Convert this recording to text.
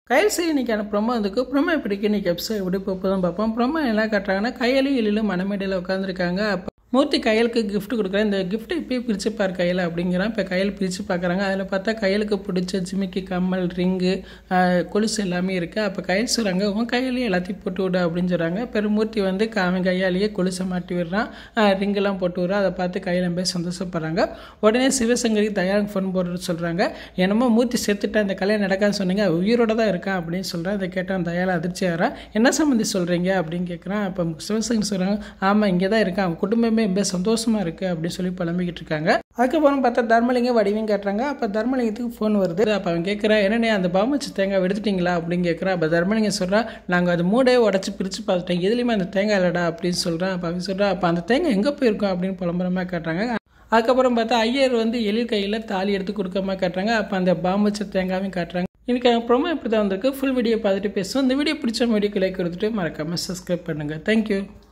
கையில் செய்ய இன்னைக்கான ப்ரொமோ வந்துக்கு ப்ரொமோ எப்படிக்கு இன்னைக்கு எபிசோட் எப்படி போகுதுன்னு பார்ப்போம் ப்ரொமோ என்ன காட்டுறாங்கன்னா கையிலும் எழிலும் மனமேடையில் உட்காந்துருக்காங்க அப்போ மூர்த்தி கையலுக்கு gift கொடுக்குறேன் இந்த கிஃப்ட்டை இப்போயே பிரித்து பார் கையில் அப்படிங்கிறான் இப்போ கையில் பிரித்து பார்க்குறாங்க அதில் பார்த்தா கையலுக்கு பிடிச்ச ஜிமிக்கி கம்மல் ரிங்கு கொலுசு எல்லாமே இருக்குது அப்போ கையில் சொல்கிறாங்க உன் கையிலேயே எல்லாத்தையும் போட்டு விடு அப்படின்னு சொல்கிறாங்க பெருமூர்த்தி வந்து க- அவன் கையாலேயே கொலுசை மாட்டி விடுறான் ரிங்கெல்லாம் போட்டு விடுறான் அதை பார்த்து கையில் போய் சந்தோஷப்படுறாங்க உடனே சிவசங்கரி தயாரங்க ஃபோன் போட்டு சொல்கிறாங்க என்னமோ மூர்த்தி செத்துட்டா இந்த கல்யாணம் நடக்காதுன்னு சொன்னீங்க அவன் உயிரோட தான் இருக்கான் அப்படின்னு சொல்கிறேன் அதை கேட்டான் தயால அதிர்ச்சி ஆகிறான் என்ன சம்மந்தி சொல்கிறீங்க அப்படின்னு கேட்குறான் அப்போ சிவசங்கரி சொல்கிறாங்க ஆமாம் இங்கே தான் இருக்கான் அவன் குடும்பமே ரொம்ப சந்தோஷமாக இருக்குது அப்படின்னு சொல்லி புலம்பிக்கிட்டு இருக்காங்க அதுக்கப்புறம் பார்த்தா தர்மலிங்கம் வடிவையும் கேட்டுறாங்க அப்போ தர்மலிங்கத்துக்கு ஃபோன் வருது அப்போ அவன் கேட்குறா என்னண்ணே அந்த பாம்புச்சு தேங்காய் எடுத்துட்டீங்களா அப்படின்னு கேட்குறா அப்போ தர்மலிங்கம் சொல்கிறான் நாங்கள் அது மூடையே உடச்சி பிரித்து பார்த்துட்டோம் எதுலேயுமே அந்த தேங்காய் இல்லடா அப்படின்னு சொல்கிறான் அப்போ அவன் சொல்கிறான் அப்போ அந்த தேங்காய் எங்கே போயிருக்கோம் அப்படின்னு புலம்புறமா கேட்டாங்க அதுக்கப்புறம் பார்த்தா ஐயர் வந்து எழில் கையில் தாலி எடுத்து கொடுக்காம காட்டுறாங்க அப்போ அந்த பாம்பு வச்ச தேங்காயும் காட்டுறாங்க எனக்கு ப்ரோமோ இப்படி தான் வந்திருக்கு ஃபுல் வீடியோ பார்த்துட்டு பேசுவோம் இந்த வீடியோ பிடிச்ச வீடியோக்கு லைக் கொடுத்துட்டு மறக்காமல் சப்ஸ்கிரைப் பண்ணுங்கள் தேங்க்யூ